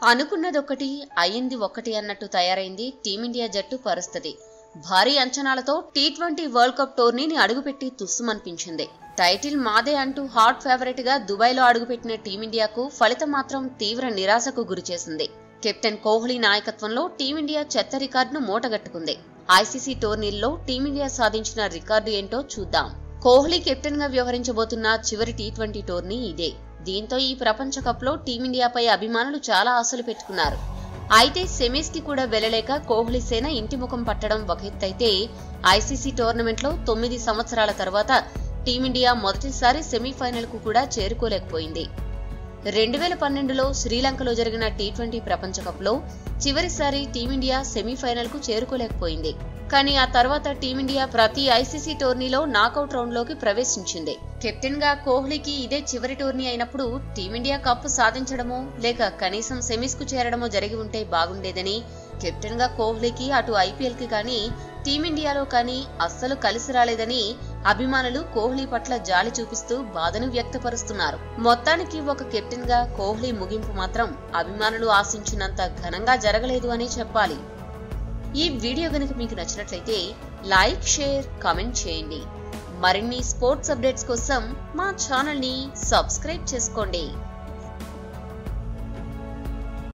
అనుకున్నదొక్కటి అయింది ఒక్కటి అన్నట్టు తయారైంది టీమిండియా జట్టు పరిస్థితి భారీ అంచనాలతో టీ ట్వంటీ వరల్డ్ కప్ టోర్నీని అడుగుపెట్టి తుస్సుమనిపించింది టైటిల్ మాదే అంటూ హాట్ ఫేవరెట్ గా దుబాయ్లో అడుగుపెట్టిన టీమిండియాకు ఫలితం మాత్రం తీవ్ర నిరాశకు గురిచేసింది కెప్టెన్ కోహ్లీ నాయకత్వంలో టీమిండియా చెత్త రికార్డును మూటగట్టుకుంది ఐసీసీ టోర్నీల్లో టీమిండియా సాధించిన రికార్డు ఏంటో చూద్దాం కోహ్లీ కెప్టెన్ గా వ్యవహరించబోతున్న చివరి టీ ట్వంటీ టోర్నీ ఇదే దీంతో ఈ ప్రపంచ కప్ లో టీమిండియాపై అభిమానులు చాలా ఆశలు పెట్టుకున్నారు అయితే సెమీస్ కి కూడా వెళ్లలేక కోహ్లీ సేన ఇంటి ముఖం పట్టడం ఒక ఎత్తైతే ఐసీసీ టోర్నమెంట్ లో తొమ్మిది సంవత్సరాల తర్వాత టీమిండియా మొదటిసారి సెమీఫైనల్ కు కూడా చేరుకోలేకపోయింది రెండు వేల పన్నెండులో శ్రీలంకలో జరిగిన టీ ట్వంటీ ప్రపంచ కప్ లో చివరిసారి టీమిండియా సెమీఫైనల్ కు చేరుకోలేకపోయింది కానీ ఆ తర్వాత టీమిండియా ప్రతి ఐసీసీ టోర్నీలో నాకౌట్ రౌండ్ లోకి ప్రవేశించింది కెప్టెన్ గా కోహ్లీకి ఇదే చివరి టోర్నీ అయినప్పుడు టీమిండియా కప్ సాధించడమో లేక కనీసం సెమీస్ కు చేరడమో జరిగి ఉంటే బాగుండేదని కెప్టెన్ గా కోహ్లీకి అటు ఐపీఎల్ కి కానీ టీమిండియాలో కానీ అస్సలు కలిసి రాలేదని అభిమానులు కోహ్లీ పట్ల జాలి చూపిస్తూ బాధను వ్యక్తపరుస్తున్నారు మొత్తానికి ఒక కెప్టెన్ గా కోహ్లీ ముగింపు మాత్రం అభిమానులు ఆశించినంత ఘనంగా జరగలేదు అని చెప్పాలి ఈ వీడియో గనుక మీకు నచ్చినట్లయితే లైక్ షేర్ కామెంట్ చేయండి మరిన్ని స్పోర్ట్స్ అప్డేట్స్ కోసం మా ఛానల్ ని సబ్స్క్రైబ్ చేసుకోండి